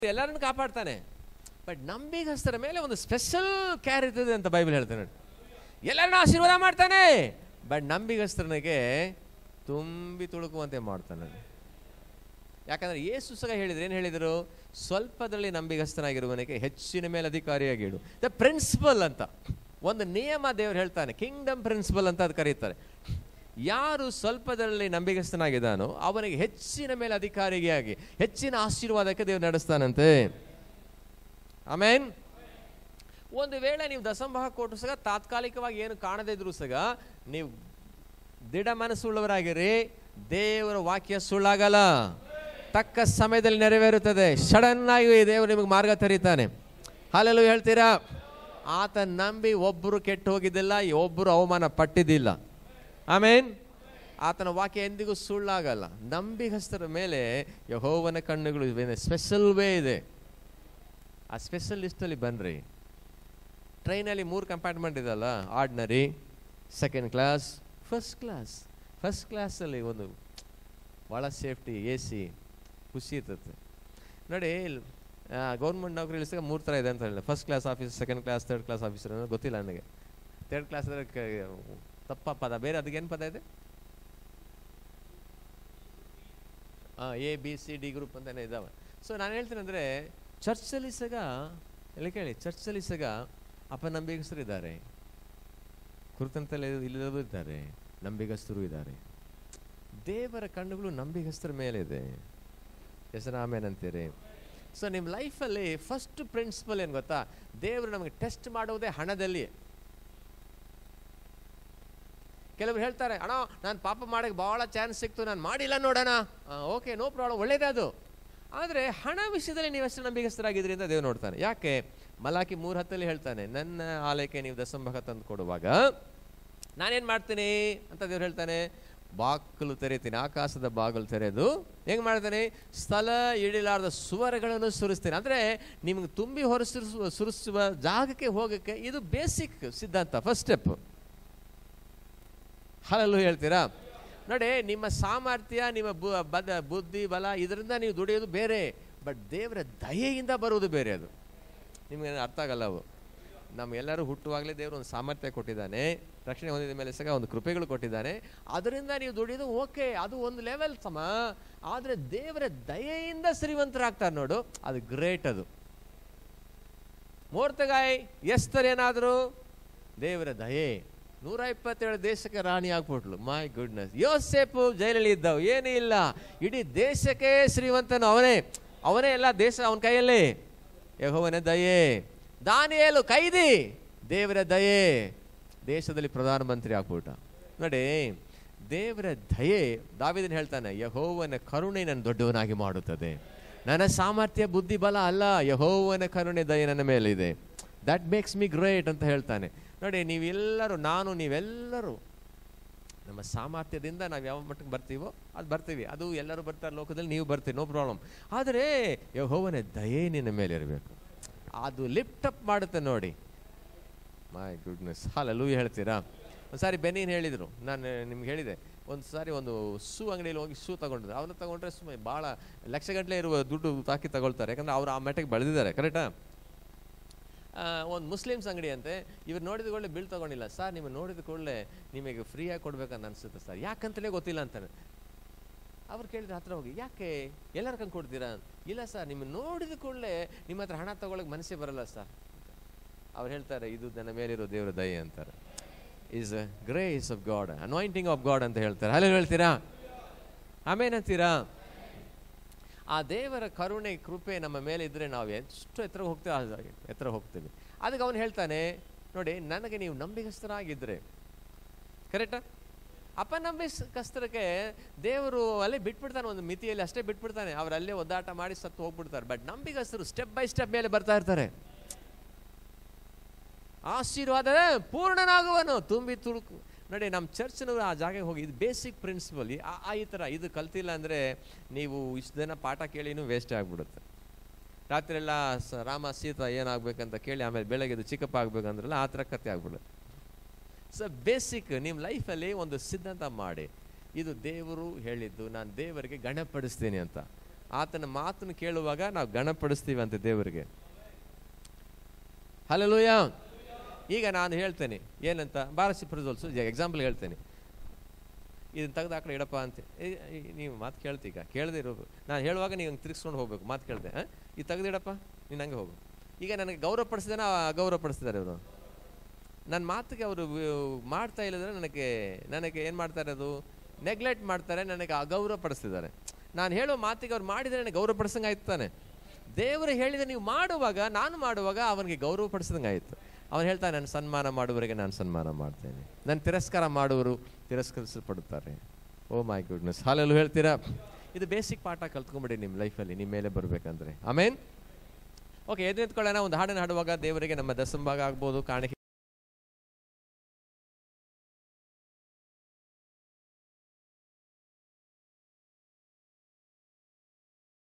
ಎಲ್ಲರನ್ನು ಕಾಪಾಡ್ತಾನೆ ಬಟ್ ನಂಬಿಗಸ್ತರ ಮೇಲೆ ಒಂದು ಸ್ಪೆಷಲ್ ಕ್ಯಾರ್ ಇರ್ತದೆ ಅಂತ ಬೈಬಲ್ ಹೇಳ್ತಾನೆ ನೋಡಿ ಎಲ್ಲರನ್ನ ಆಶೀರ್ವಾದ ಮಾಡ್ತಾನೆ ಬಟ್ ನಂಬಿಗಸ್ತರನಿಗೆ ತುಂಬಿ ತುಳುಕುವಂತೆ ಮಾಡ್ತಾನೆ ಯಾಕಂದ್ರೆ ಯೇಸು ಸಹ ಹೇಳಿದ್ರು ಏನು ಹೇಳಿದರು ಸ್ವಲ್ಪದಲ್ಲಿ ನಂಬಿಗಸ್ತನಾಗಿರುವವನಿಗೆ ಹೆಚ್ಚಿನ ಮೇಲೆ ಅಧಿಕಾರಿಯಾಗಿಡು ದ ಪ್ರಿನ್ಸಿಪಲ್ ಅಂತ ಒಂದು ನಿಯಮ ದೇವರು ಹೇಳ್ತಾನೆ ಕಿಂಗ್ಡಮ್ ಪ್ರಿನ್ಸಿಪಲ್ ಅಂತ ಅದು ಕರೀತಾರೆ ಯಾರು ಸ್ವಲ್ಪದಲ್ಲಿ ನಂಬಿಗಸ್ತನಾಗಿದ್ದಾನೋ ಅವನಿಗೆ ಹೆಚ್ಚಿನ ಮೇಲೆ ಅಧಿಕಾರಿಯಾಗಿ ಹೆಚ್ಚಿನ ಆಶೀರ್ವಾದಕ್ಕೆ ದೇವರು ನಡೆಸ್ತಾನಂತೆ ಆಮೇನ್ ಒಂದು ವೇಳೆ ನೀವು ದಸಂಭಾಗ ಕೊಟ್ಟರು ಸಹ ತಾತ್ಕಾಲಿಕವಾಗಿ ಏನು ಕಾಣದೇ ಇದ್ರು ಸಹ ನೀವು ದಿಢ ಮನಸ್ಸುಳ್ಳವರಾಗಿರಿ ದೇವರ ವಾಕ್ಯ ಸುಳ್ಳಾಗಲ್ಲ ತಕ್ಕ ಸಮಯದಲ್ಲಿ ನೆರವೇರುತ್ತದೆ ಸಡನ್ ಆಗಿ ದೇವರು ನಿಮಗೆ ಮಾರ್ಗ ತೆರೀತಾನೆ ಹಾಲೆಲ್ಲೂ ಹೇಳ್ತೀರಾ ಆತ ನಂಬಿ ಒಬ್ಬರು ಕೆಟ್ಟು ಹೋಗಿದ್ದಿಲ್ಲ ಒಬ್ಬರು ಅವಮಾನ ಪಟ್ಟಿದ್ದಿಲ್ಲ ಆಮೇನ್ ಆತನ ವಾಕ್ಯ ಎಂದಿಗೂ ಸುಳ್ಳಾಗಲ್ಲ ನಂಬಿಗಸ್ತರ ಮೇಲೆ ಯಹೋವನ ಕಣ್ಣುಗಳು ಸ್ಪೆಷಲ್ ವೇ ಇದೆ ಆ ಸ್ಪೆಷಲ್ ಲಿಸ್ಟಲ್ಲಿ ಬನ್ನಿರಿ ಟ್ರೈನಲ್ಲಿ ಮೂರು ಕಂಪಾರ್ಟ್ಮೆಂಟ್ ಇದಲ್ಲ ordinary second class first class first ಕ್ಲಾಸಲ್ಲಿ ಒಂದು ಭಾಳ ಸೇಫ್ಟಿ ಎ ಸಿ ಖುಷಿ ಇರ್ತದೆ ನೋಡಿ ಗೌರ್ಮೆಂಟ್ ನೌಕರಿ ಇಳಿಸಿದಾಗ ಮೂರು ಥರ ಇದೆ ಅಂತ ಹೇಳಿದೆ first class officer second class third class officer ಅನ್ನೋದು ಗೊತ್ತಿಲ್ಲ ನನಗೆ ಥರ್ಡ್ ಕ್ಲಾಸ್ ತಪ್ಪ ಪದ ಬೇರೆ ಅದಕ್ಕೇನು ಪದ ಇದೆ A B C D group ಅಂತಲೇ ಇದ್ದಾವೆ ಸೊ ನಾನು ಹೇಳ್ತೀನಿ ಅಂದರೆ ಚರ್ಚಲ್ಲಿ ಸಗ ಎಲ್ಲ ಕೇಳಿ ಚರ್ಚಲ್ಲಿ ಸಗ ಅಪನಂಬಿಗಸ್ತರು ಇದ್ದಾರೆ ಕುರುತಂತಲ್ಲಿ ಇಲ್ಲದವರು ಇದ್ದಾರೆ ನಂಬಿಗಸ್ತರು ಇದ್ದಾರೆ ದೇವರ ಕಣ್ಣುಗಳು ನಂಬಿಗಸ್ತರ ಮೇಲಿದೆ ಹೆಸರು ಆಮೇನಂತೀರಿ ಸೊ ನಿಮ್ಮ ಲೈಫಲ್ಲಿ ಫಸ್ಟ್ ಪ್ರಿನ್ಸಿಪಲ್ ಏನು ಗೊತ್ತಾ ದೇವರು ನಮಗೆ ಟೆಸ್ಟ್ ಮಾಡುವುದೇ ಹಣದಲ್ಲಿ ಕೆಲವರು ಹೇಳ್ತಾರೆ ಅಣ್ಣ ನಾನು ಪಾಪ ಮಾಡೋಕ್ಕೆ ಭಾಳ ಚಾನ್ಸ್ ಸಿಕ್ತು ನಾನು ಮಾಡಿಲ್ಲ ನೋಡೋಣ ಓಕೆ ನೋ ಪ್ರಾಬ್ಲಮ್ ಒಳ್ಳೇದೇ ಅದು ಆದರೆ ಹಣ ವಿಷಯದಲ್ಲಿ ನೀವು ಎಷ್ಟು ನಂಬಿಗಸ್ತರಾಗಿದ್ರಿ ಅಂತ ದೇವ್ರು ನೋಡ್ತಾನೆ ಯಾಕೆ ಮಲಾಕಿ ಮೂರು ಹತ್ತಲ್ಲಿ ಹೇಳ್ತಾನೆ ನನ್ನ ಆಲಯಕ್ಕೆ ನೀವು ದಸಂಭಾಗ ತಂದು ಕೊಡುವಾಗ ನಾನೇನು ಮಾಡ್ತೀನಿ ಅಂತ ದೇವ್ರು ಹೇಳ್ತಾನೆ ಬಾಗಿಲು ತೆರೀತೀನಿ ಆಕಾಶದ ಬಾಗಿಲು ತೆರೆದು ಹೆಂಗೆ ಮಾಡ್ತಾನೆ ಸ್ಥಳ ಇಳಿಲಾರದ ಸುವರಗಳನ್ನು ಸುರಿಸ್ತೀನಿ ಅಂದರೆ ನಿಮ್ಗೆ ತುಂಬಿ ಹೊರಸುರಿಸುವ ಸುರಿಸುವ ಜಾಗಕ್ಕೆ ಹೋಗೋಕ್ಕೆ ಇದು ಬೇಸಿಕ್ ಸಿದ್ಧಾಂತ ಫಸ್ಟ್ ಸ್ಟೆಪ್ ಹಲಲು ಹೇಳ್ತೀರಾ ನೋಡಿ ನಿಮ್ಮ ಸಾಮರ್ಥ್ಯ ನಿಮ್ಮ ಬು ಬದ ಬುದ್ಧಿ ಬಲ ಇದರಿಂದ ನೀವು ದುಡಿಯೋದು ಬೇರೆ ಬಟ್ ದೇವರ ದಯೆಯಿಂದ ಬರುವುದು ಬೇರೆ ಅದು ನಿಮಗೆ ಅರ್ಥ ಆಗಲ್ಲ ಅವು ನಮ್ಗೆಲ್ಲರೂ ಹುಟ್ಟುವಾಗಲೇ ದೇವರು ಒಂದು ಸಾಮರ್ಥ್ಯ ಕೊಟ್ಟಿದ್ದಾನೆ ರಕ್ಷಣೆ ಹೊಂದಿದ ಮೇಲೆ ಸಹ ಒಂದು ಕೃಪೆಗಳು ಕೊಟ್ಟಿದ್ದಾನೆ ಅದರಿಂದ ನೀವು ದುಡಿಯೋದು ಓಕೆ ಅದು ಒಂದು ಲೆವೆಲ್ ಸಮ ಆದರೆ ದೇವರ ದಯೆಯಿಂದ ಶ್ರೀಮಂತರಾಗ್ತಾರೆ ನೋಡು ಅದು ಗ್ರೇಟ್ ಅದು ಮೂರ್ತಗಾಯ್ ಎಸ್ತರೇನಾದರೂ ದೇವರ ದಯೆ ನೂರ ಇಪ್ಪತ್ತೇಳು ದೇಶಕ್ಕೆ ರಾಣಿ ಆಗ್ಬಿಟ್ಲು ಮೈ ಗುಡ್ನೆಸ್ ಯೋಸೇಪು ಜೈಲಲ್ಲಿ ಇದ್ದವು ಏನೂ ಇಲ್ಲ ಇಡೀ ದೇಶಕ್ಕೆ ಶ್ರೀಮಂತನು ಅವನೇ ಅವನೇ ಎಲ್ಲ ದೇಶ ಅವನ ಕೈಯಲ್ಲಿ ಯಹೋವನ ದಯೆ ದಾನಿಯೇಲು ಕೈದಿ ದೇವರ ದಯೆ ದೇಶದಲ್ಲಿ ಪ್ರಧಾನಮಂತ್ರಿ ಆಗ್ಬಿಟ್ಟ ನೋಡಿ ದೇವರ ದಯೆ ದಾವಿದನ್ ಹೇಳ್ತಾನೆ ಯಹೋವನ ಕರುಣೆ ನನ್ನ ದೊಡ್ಡವನಾಗಿ ಮಾಡುತ್ತದೆ ನನ್ನ ಸಾಮರ್ಥ್ಯ ಬುದ್ಧಿ ಬಲ ಅಲ್ಲ ಯಹೋವನ ಕರುಣೆ ದಯೆ ನನ್ನ ಮೇಲಿದೆ ದಟ್ ಮೇಕ್ಸ್ ಮಿ ಗ್ರೇಟ್ ಅಂತ ಹೇಳ್ತಾನೆ ನೋಡಿ ನೀವೆಲ್ಲರೂ ನಾನು ನೀವೆಲ್ಲರೂ ನಮ್ಮ ಸಾಮರ್ಥ್ಯದಿಂದ ನಾವು ಯಾವ ಮಟ್ಟಕ್ಕೆ ಬರ್ತೀವೋ ಅದು ಬರ್ತೀವಿ ಅದು ಎಲ್ಲರೂ ಬರ್ತಾರೆ ಲೋಕದಲ್ಲಿ ನೀವು ಬರ್ತೀವಿ ನೋ ಪ್ರಾಬ್ಲಮ್ ಆದರೆ ಯಹೋವನ ದಯೆ ನಿನ್ನ ಮೇಲೆ ಇರಬೇಕು ಅದು ಲಿಫ್ಟ್ ಅಪ್ ಮಾಡುತ್ತೆ ನೋಡಿ ಮೈ ಗುಡ್ನೆಸ್ ಹಾಲಲ್ಲೂ ಹೇಳ್ತೀರಾ ಒಂದು ಸಾರಿ ಬೆನ್ನೀನ್ ಹೇಳಿದರು ನಾನು ನಿಮ್ಗೆ ಹೇಳಿದೆ ಒಂದು ಸಾರಿ ಒಂದು ಶೂ ಅಂಗಡಿಯಲ್ಲಿ ಹೋಗಿ ಶೂ ತಗೊಂಡಿದ್ರು ಅವ್ರನ್ನ ತಗೊಂಡ್ರೆ ಸುಮ್ಮನೆ ಭಾಳ ಲಕ್ಷಗಟ್ಟಲೆ ಇರುವ ದುಡ್ಡು ತಾಕಿ ತಗೊಳ್ತಾರೆ ಯಾಕಂದ್ರೆ ಅವ್ರು ಆ ಮಟ್ಟಿಗೆ ಬೆಳೆದಿದ್ದಾರೆ ಕರೆಕ್ಟಾ ಒಂದು ಮುಸ್ಲಿಮ್ಸ್ ಅಂಗಡಿ ಅಂತೆ ಇವ್ರು ನೋಡಿದ ಕೂಡಲೇ ಬಿಲ್ ತಗೊಂಡಿಲ್ಲ ಸರ್ ನೀವು ನೋಡಿದ ಕೂಡಲೇ ನಿಮಗೆ ಫ್ರೀಯಾಗಿ ಕೊಡ್ಬೇಕಂತ ಅನ್ಸುತ್ತೆ ಸರ್ ಯಾಕಂತಲೇ ಗೊತ್ತಿಲ್ಲ ಅಂತಾನೆ ಅವ್ರು ಕೇಳಿದ್ರೆ ಹತ್ರ ಹೋಗಿ ಯಾಕೆ ಎಲ್ಲರ ಕಂಡು ಕೊಡ್ತೀರಾ ಇಲ್ಲ ಸರ್ ನಿಮ್ಮ ನೋಡಿದ ಕೂಡಲೇ ನಿಮ್ಮ ಹತ್ರ ಹಣ ತಗೊಳಕ್ಕೆ ಮನಸ್ಸೇ ಬರಲ್ಲ ಸರ್ ಅವ್ರು ಹೇಳ್ತಾರೆ ಇದು ನನ್ನ ಮೇಲಿರೋ ದೇವರ ದಯೆ ಅಂತಾರೆ is grace of God anointing of God ಅಂತ ಹೇಳ್ತಾರೆ ಅಲ್ಲೇ ಹೇಳ್ತೀರಾ ಆಮೇನಂತೀರಾ ಆ ದೇವರ ಕರುಣೆ ಕೃಪೆ ನಮ್ಮ ಮೇಲೆ ಇದ್ದರೆ ನಾವು ಎಷ್ಟು ಎತ್ತರ ಹೋಗ್ತೇವೆ ಆ ಎತ್ತರ ಹೋಗ್ತೀವಿ ಅದಕ್ಕೆ ಅವನು ಹೇಳ್ತಾನೆ ನೋಡಿ ನನಗೆ ನೀವು ನಂಬಿಗಸ್ತರಾಗಿದ್ದರೆ ಕರೆಕ್ಟಾ ಅಪನಂಬಿಕಸ್ತರಕ್ಕೆ ದೇವರು ಅಲ್ಲೇ ಬಿಟ್ಬಿಡ್ತಾನೆ ಒಂದು ಮಿತಿಯಲ್ಲಿ ಅಷ್ಟೇ ಬಿಟ್ಬಿಡ್ತಾನೆ ಅವ್ರು ಅಲ್ಲೇ ಒದ್ದಾಟ ಮಾಡಿ ಸತ್ತು ಹೋಗ್ಬಿಡ್ತಾರೆ ಬಟ್ ನಂಬಿಗಸ್ತರು ಸ್ಟೆಪ್ ಬೈ ಸ್ಟೆಪ್ ಮೇಲೆ ಬರ್ತಾ ಇರ್ತಾರೆ ಆಶೀರ್ವಾದ ಪೂರ್ಣನಾಗುವನು ತುಂಬಿ ತುಳುಕು ನೋಡಿ ನಮ್ಮ ಚರ್ಚ್ನವರು ಆ ಜಾಗಕ್ಕೆ ಹೋಗಿ ಇದು ಬೇಸಿಕ್ ಪ್ರಿನ್ಸಿಪಲ್ ಆ ಈ ಥರ ಇದು ಕಲ್ತಿಲ್ಲ ಅಂದರೆ ನೀವು ಇಷ್ಟು ದಿನ ಪಾಠ ಕೇಳಿನೂ ವೇಸ್ಟ್ ಆಗಿಬಿಡುತ್ತೆ ರಾತ್ರಿ ಎಲ್ಲ ಸ ರಾಮ ಸೀತಾ ಏನಾಗಬೇಕಂತ ಕೇಳಿ ಆಮೇಲೆ ಬೆಳಗ್ಗೆ ಇದು ಚಿಕ್ಕಪ್ಪ ಆಗ್ಬೇಕಂದ್ರಲ್ಲ ಆ ಥರ ಕತೆ ಆಗ್ಬಿಡುತ್ತೆ ಸೊ ಬೇಸಿಕ್ ನಿಮ್ಮ ಲೈಫಲ್ಲಿ ಒಂದು ಸಿದ್ಧಾಂತ ಮಾಡಿ ಇದು ದೇವರು ಹೇಳಿದ್ದು ನಾನು ದೇವರಿಗೆ ಗಣಪಡಿಸ್ತೀನಿ ಅಂತ ಆತನ ಮಾತನ್ನು ಕೇಳುವಾಗ ನಾವು ಗಣಪಡಿಸ್ತೀವಿ ಅಂತ ದೇವರಿಗೆ ಹಲಲೂಯ ಈಗ ನಾನು ಹೇಳ್ತೇನೆ ಏನಂತ ಬಾರಸಿ ಪ್ರಿಸಲ್ಸು ಎಕ್ಸಾಂಪಲ್ ಹೇಳ್ತೇನೆ ಇದನ್ನ ತೆಗೆದು ಆ ಕಡೆ ಇಡಪ್ಪ ಅಂತ ಏ, ಏ, ನೀವು ಮಾತು ಕೇಳ್ತಿ ಈಗ ಕೇಳದೆ ಇರೋದು ನಾನು ಹೇಳುವಾಗ ನೀವು ಹಂಗೆ ತಿರ್ಗಿಸ್ಕೊಂಡು ಹೋಗ್ಬೇಕು ಮಾತು ಕೇಳಿದೆ ಹಾಂ ಇದು ತೆಗೆದಿಡಪ್ಪ ನೀನು ಹಂಗೆ ಹೋಗು ಈಗ ನನಗೆ ಗೌರವ ಪಡಿಸಿದಾನ ಅಗೌರವ ಪಡಿಸಿದ್ದಾರೆ ಇವರು ನನ್ನ ಮಾತಿಗೆ ಅವರು ಮಾಡ್ತಾ ಇಲ್ಲದ್ರೆ ನನಗೆ ನನಗೆ ಏನು ಮಾಡ್ತಾರೆ ಅದು ನೆಗ್ಲೆಕ್ಟ್ ಮಾಡ್ತಾರೆ ನನಗೆ ಅಗೌರವ ಪಡಿಸ್ತಿದ್ದಾರೆ ನಾನು ಹೇಳೋ ಮಾತಿಗೆ ಅವ್ರು ಮಾಡಿದರೆ ನನಗೆ ಗೌರವ ಪಡಿಸಂಗೆ ಆಯ್ತು ತಾನೆ ದೇವರು ಹೇಳಿದ ನೀವು ಮಾಡುವಾಗ ನಾನು ಮಾಡುವಾಗ ಅವನಿಗೆ ಗೌರವ ಪಡಿಸಿದಂಗೆ ಆಯಿತು ಅವನು ಹೇಳ್ತಾನೆ ನಾನು ಸನ್ಮಾನ ಮಾಡುವವರೆಗೆ ನಾನು ಸನ್ಮಾನ ಮಾಡ್ತೇನೆ ನಾನು ತಿರಸ್ಕಾರ ಮಾಡುವರು ತಿರಸ್ಕರಿಸಲ್ಪಡುತ್ತಾರೆ ಓ ಮೈ ಗುಡ್ನೆಸ್ ಹಾಲೆಲ್ಲೂ ಹೇಳ್ತೀರಾ ಇದು ಬೇಸಿಕ್ ಪಾಠ ಕಲ್ತ್ಕೊಂಬಿಡಿ ನಿಮ್ಮ ಲೈಫಲ್ಲಿ ನಿಮ್ಮ ಮೇಲೆ ಬರಬೇಕಂದ್ರೆ ಆಮೇನ್ ಓಕೆ ಎದ್ದು ನಿಂತ್ಕೊಳ್ಳೋಣ ಒಂದು ಹಾಡನ್ನು ಹಾಡುವಾಗ ದೇವರಿಗೆ ನಮ್ಮ ದಸಂಭಾಗ ಆಗ್ಬೋದು ಕಾಣಿಕೆ